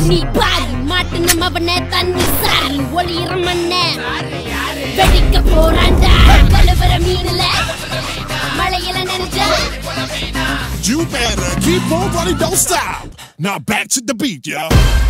நீ பாரு மாட்டணும் அவனை தண்ணி சாரி ஒளியிற மண்ண வெடிக்க போறாண்டா கழுவுற மீன்ல மழையில நினைச்சா You better keep on running, don't stop. Now back to the beat, yo.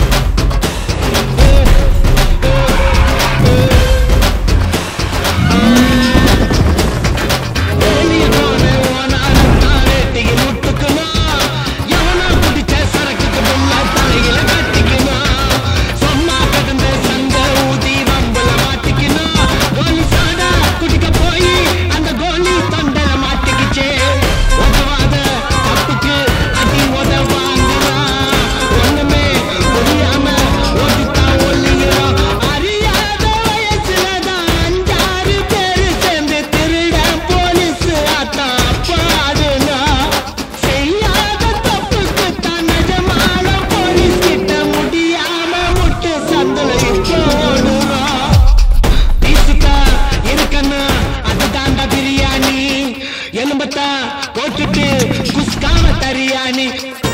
அறியாத வயசுலதான் அஞ்சாறு பேரு சேர்ந்து திருட போலீஸ் ஆட்டம் பாடுனா செய்யாத தப்புக்கு தான் நிஜமான போலீஸ் கிட்ட முடியாம முட்டு சந்தல போடுறா பீசுக்கா இருக்கன்னா அதுதாண்டா பிரியாணி எலும்பத்தா போட்டுட்டு குஸ்காம தரியாணி